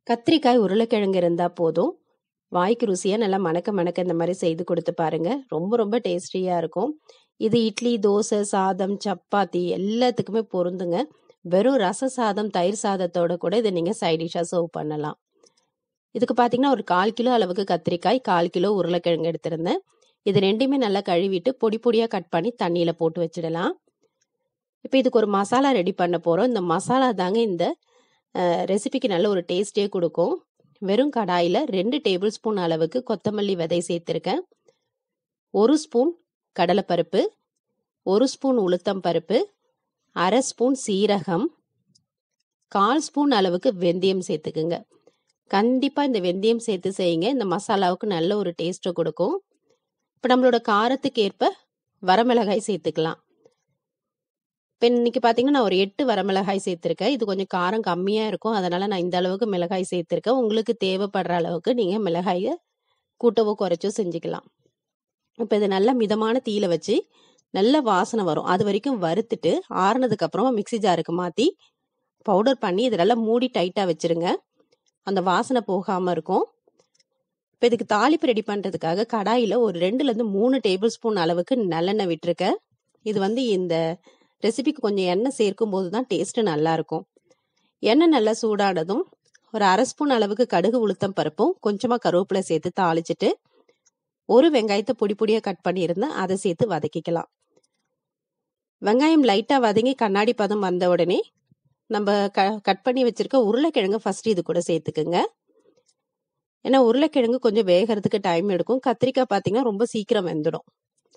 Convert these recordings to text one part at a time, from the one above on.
கத்திரிக்காய் உருளைக்கிழங்கு இருந்தா போதும். வாய்க்கு ருசியா நல்லா மணக்க மணக்க இந்த மாரி செய்து குடுத்து பாருங்க. ரொம்ப ரொம்ப டேஸ்டியா இருக்கும். இது இட்லி, தோசை, சாதம், சப்பாத்தி எல்லாத்துக்குமே பொருந்துங்க. வெறும் ரச சாதம், தயிர் சாதத்தோட கூட இத நீங்க சைட் டிஷ்ஷா சர்வ் பண்ணலாம். இதுக்கு பார்த்தீங்கன்னா, ஒரு 1/4 கிலோ அளவுக்கு கத்திரிக்காய், 1/4 கிலோ உருளைக்கிழங்கு எடுத்திருந்தேன். இது 2யுமே நல்லா கழுவிட்டு பொடி பொடியா கட் பண்ணி தண்ணீல போட்டு வச்சுடலாம். இப்ப இதுக்கு ஒரு மசாலா ரெடி பண்ண போறோம். இந்த மசாலா தாங்க இந்த அ ரெசிபிக்கு நல்ல ஒரு டேஸ்ட்டே குடுக்கும். வெறும் கடாயில 2 டேபிள் ஸ்பூன் அளவுக்கு கொத்தமல்லி விதை சேர்த்திருக்கேன். 1 ஸ்பூன் கடலைப்பருப்பு, 1 ஸ்பூன் உளுத்தம் பருப்பு, 1/2 ஸ்பூன் சீரகம், 1/4 ஸ்பூன் அளவுக்கு வெந்தயம் சேர்த்துக்குங்க. கண்டிப்பா இந்த வெந்தயம் சேர்த்து செய்யுங்க. இந்த மசாலாவுக்கு நல்ல ஒரு டேஸ்ட்ட குடுக்கும். இப்ப நம்மளோட காரத்துக்கு ஏற்ப வரமிளகாய் சேர்த்துக்கலாம். இப்ப இன்னைக்கு பார்த்தீங்கன்னா, நான் ஒரு 8 வரமிளகாய் சேர்த்திருக்கேன். இது கொஞ்சம் காரம் கம்மியா இருக்கும். அதனால நான் இந்த அளவுக்கு மிளகாய் சேர்த்திருக்கேன். உங்களுக்கு தேவைப்படுற அளவுக்கு நீங்க மிளகாய கூட்டவோ, குறைச்சோ செஞ்சுக்கலாம். இப்ப இத நல்லா மிதமான தீயில வச்சு நல்ல வாசனை வரும். அது வரைக்கும் வறுத்துட்டு, ஆறுனதுக்கு அப்புறமா மிக்ஸி ஜாருக்கு மாத்தி பவுடர் பண்ணி இத நல்லா மூடி டைட்டா வச்சுருங்க. அந்த வாசனை போகாம இருக்கும். இப்ப இதுக்கு தாளிப்பு ரெடி பண்றதுக்காக கடாயில ஒரு 2லருந்து 3 டேபிள் ஸ்பூன் அளவுக்கு நல்லெண்ணெய் விட்டுருக்கேன். இது வந்து இந்த ரெசிபிக்கு கொஞ்சம் எண்ணெய் சேர்க்கும்போது தான் டேஸ்ட்டு நல்லாருக்கும். எண்ணெய் நல்லா சூடானதும், ஒரு 1/2 ஸ்பூன் அளவுக்கு கடுகு, உளுத்தம் பருப்பும், கொஞ்சமா கருவேப்பிலை சேர்த்து தாளிச்சுட்டு, ஒரு வெங்காயத்த பொடி பொடியா கட் பண்ணியிருந்தேன். அத சேர்த்து வதக்கிக்கலாம். வெங்காயம் லைட்டா வதங்கி கண்ணாடி பதம் வந்த உடனே, நம்ப க கட் பண்ணி வச்சிருக்க உருளைக்கிழங்க ஃபர்ஸ்ட்டு இது கூட சேர்த்துக்குங்க. ஏன்னா உருளைக்கிழங்கு கொஞ்சம் வேகறதுக்கு டைம் எடுக்கும். கத்திரிக்காய் பார்த்தீங்கன்னா, ரொம்ப சீக்கிரம் வெந்துடும்.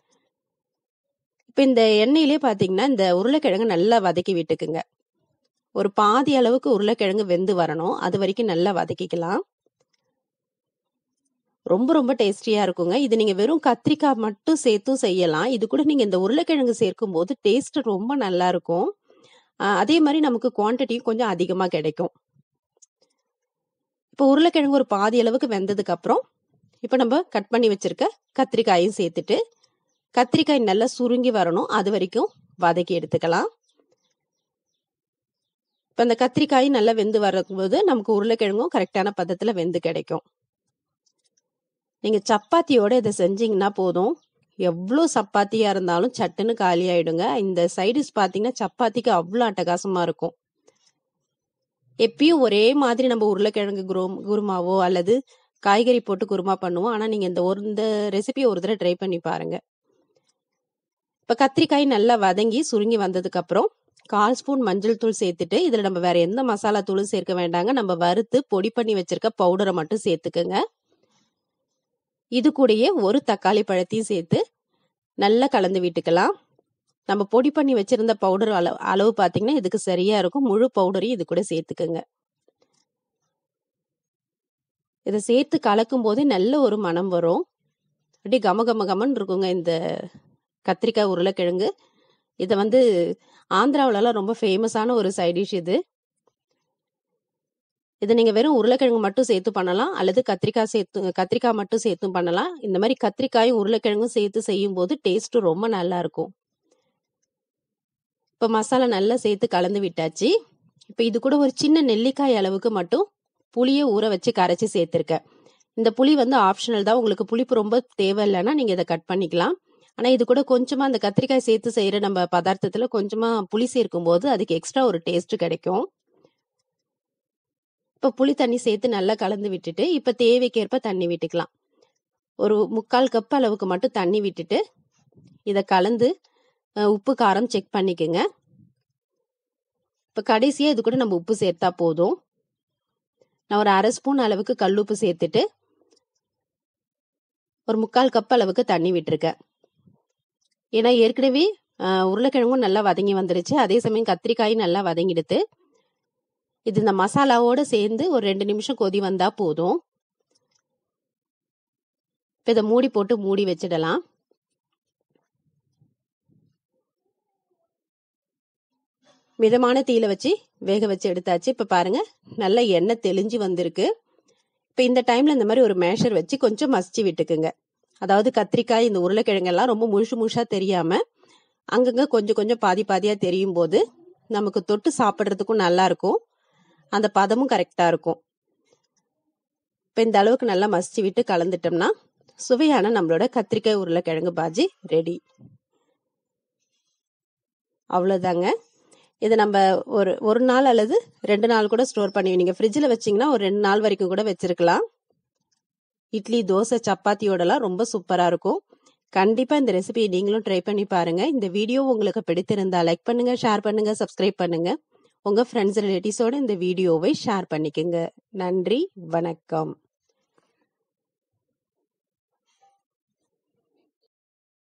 இப்ப இந்த எண்ணெயிலேயே பார்த்தீங்கன்னா, இந்த உருளைக்கிழங்க நல்லா வதக்கி விட்டுக்குங்க. ஒரு பாதி அளவுக்கு உருளைக்கிழங்கு வெந்து வரணும். அது வரைக்கும் நல்லா வதக்கிக்கலாம். ரொம்ப ரொம்ப டேஸ்டியா இருக்குங்க. இது நீங்க வெறும் கத்திரிக்காய் மட்டும் சேர்த்தும் செய்யலாம். இது கூட நீங்க இந்த உருளைக்கிழங்கு சேர்க்கும்போது டேஸ்ட் ரொம்ப நல்லாருக்கும். அ அதே மாரி நமக்கு குவான்டிட்டியும் கொஞ்சம் அதிகமா கிடைக்கும். இப்ப உருளைக்கிழங்கு ஒரு பாதி அளவுக்கு வெந்ததுக்கு அப்புறம், இப்ப நம்ப கட் பண்ணி வச்சிருக்க கத்திரிக்காயும் சேர்த்துட்டு, கத்திரிக்காய் நல்லா சுருங்கி வரணும். அது வரைக்கும் வதக்கி எடுத்துக்கலாம். இப்ப இந்த கத்திரிக்காயும் நல்லா வெந்து வரும்போது, நமக்கு உருளைக்கிழங்கும் கரெக்ட்டான பதத்துல வெந்து கிடைக்கும். நீங்க சப்பாத்தியோட இத செஞ்சீங்கன்னா போதும். எவ்ளோ சப்பாத்தியா இருந்தாலும் சட்டுன்னு காலியாயிடுங்க. இந்த சைட் டிஷ் பார்த்தீங்கன்னா, சப்பாத்திக்கு அவ்ளோ அட்டகாசமா இருக்கும். எப்பயும் ஒரே மாதிரி நம்ம உருளைக்கிழங்கு குரும் குருமாவோ அல்லது காய்கறி போட்டு குருமா பண்ணுவோம். ஆனா நீங்க இந்த ஒரு இந்த ரெசிபிய ஒரு தடவ ட்ரை பண்ணி பாருங்க. இப்ப கத்திரிக்காய் நல்லா வதங்கி சுருங்கி வந்ததுக்கு அப்புறம், 1/4 ஸ்பூன் மஞ்சள் தூள் சேர்த்துட்டு, இதுல நம்ம வேற எந்த மசாலா தூளும் சேர்க்க வேண்டாங்க. நம்ம வறுத்து பொடி பண்ணி வச்சிருக்க பவுடர மட்டும் சேர்த்துக்கங்க. இது கூடயே ஒரு தக்காளி பழத்தையும் சேர்த்து நல்லா கலந்து விட்டுக்கலாம். நம்ம பொடி பண்ணி வச்சிருந்த பவுடர் அள அளவு பார்த்தீங்கன்னா, இதுக்கு சரியா இருக்கும். முழு பவுடரையும் இது கூட சேர்த்துக்கங்க. இத சேர்த்து கலக்கும்போதே நல்ல ஒரு மணம் வரும். அப்படியே கம கம கமன்னு இருக்குங்க இந்த கத்திரிக்காய் உருளைக்கிழங்கு. இத வந்து ஆந்திராவுலலாம் ரொம்ப ஃபேமஸான ஒரு சைட் டிஷ் இது. இத நீங்க வெறும் உருளைக்கிழங்கு மட்டும் சேர்த்து பண்ணலாம். அல்லது கத்திரிக்காய் சேர்த்து கத்திரிக்காய் மட்டும் சேர்த்தும் பண்ணலாம். இந்த மாரி கத்திரிக்காயும், உருளைக்கிழங்கும் சேர்த்து செய்யும்போது டேஸ்ட்டு ரொம்ப நல்லாருக்கும். இப்ப மசாலா நல்லா சேர்த்து கலந்து விட்டாச்சு. இப்ப இது கூட ஒரு சின்ன நெல்லிக்காய் அளவுக்கு மட்டும் புளிய ஊற வச்சு கரைச்சு சேர்த்திருக்கேன். இந்த புளி வந்து ஆப்ஷனல் தான். உங்களுக்கு புளிப்பு ரொம்ப தேவை இல்லன்னா, நீங்க இத கட் பண்ணிக்கலாம். ஆனா இது கூட கொஞ்சமா அந்த கத்திரிக்காய் சேர்த்து செய்ற நம்ம பதார்த்தத்துல கொஞ்சமா புளி சேர்க்கும்போது, அதுக்கு எக்ஸ்ட்ரா ஒரு டேஸ்ட் கிடைக்கும். இப்ப புளி தண்ணி சேர்த்து நல்லா கலந்து விட்டுட்டு, இப்ப தேவைக்கேற்ப தண்ணி விட்டுக்கலாம். ஒரு 3/4 கப் அளவுக்கு மட்டும் தண்ணி விட்டுட்டு, இத கலந்து அ உப்பு, காரம் செக் பண்ணிக்கங்க. இப்ப கடைசியா இது கூட நம்ம உப்பு சேர்த்தா போதும். நான் ஒரு 1/2 ஸ்பூன் அளவுக்கு கல்லுப்பு சேர்த்துட்டு ஒரு 3/4 கப் அளவுக்கு தண்ணி விட்டுருக்கேன். ஏன்னா ஏற்கனவே அ உருளைக்கிழங்கும் நல்லா வதங்கி வந்துருச்சு. அதே சமயம் கத்திரிக்காயும் நல்லா வதங்கிடுத்து. இது இந்த மசாலாவோட சேர்ந்து ஒரு 2 நிமிஷம் கொதி வந்தா போதும். இப்ப இத மூடி போட்டு மூடி வச்சிடலாம். மிதமான தீயில வச்சு வேக வச்சு எடுத்தாச்சு. இப்ப பாருங்க, நல்லா எண்ணெய் தெளிஞ்சு வந்திருக்கு. இப்ப இந்த டைம்ல இந்த மாரி ஒரு மேஷர் வச்சு கொஞ்சம் மசிச்சு விட்டுக்குங்க. அதாவது கத்திரிக்காய், இந்த உருளைக்கிழங்கெல்லாம் ரொம்ப முழுசு முழுசா தெரியாம, அங்கங்க கொஞ்சம் கொஞ்சம் பாதி பாதியா தெரியும்போது, நமக்கு தொட்டு சாப்பிடுறதுக்கும் நல்லாருக்கும். அந்த பதமும் கரெக்ட்டா இருக்கும். இப்போ இந்த அளவுக்கு நல்லா மசிச்சு விட்டு கலந்துட்டோம்னா சுவையான நம்மளோட கத்திரிக்காய் உருளைக்கிழங்கு பாஜி ரெடி அவ்வளோதாங்க இது நம்ம ஒரு ஒரு நாள் அல்லது ரெண்டு நாள் கூட ஸ்டோர் பண்ணி நீங்கள் ஃப்ரிட்ஜில் வச்சிங்கன்னா ஒரு ரெண்டு நாள் வரைக்கும் கூட வச்சிருக்கலாம் இட்லி தோசை சப்பாத்தியோடலாம் ரொம்ப சூப்பராக இருக்கும் கண்டிப்பாக இந்த ரெசிபியை நீங்களும் ட்ரை பண்ணி பாருங்கள் இந்த வீடியோ உங்களுக்கு பிடித்திருந்தா லைக் பண்ணுங்கள் ஷேர் பண்ணுங்கள் சப்ஸ்கிரைப் பண்ணுங்கள் உங்கள் ஃப்ரெண்ட்ஸ் ரிலேட்டிவ்ஸோட இந்த வீடியோவை ஷேர் பண்ணிக்கோங்க நன்றி வணக்கம்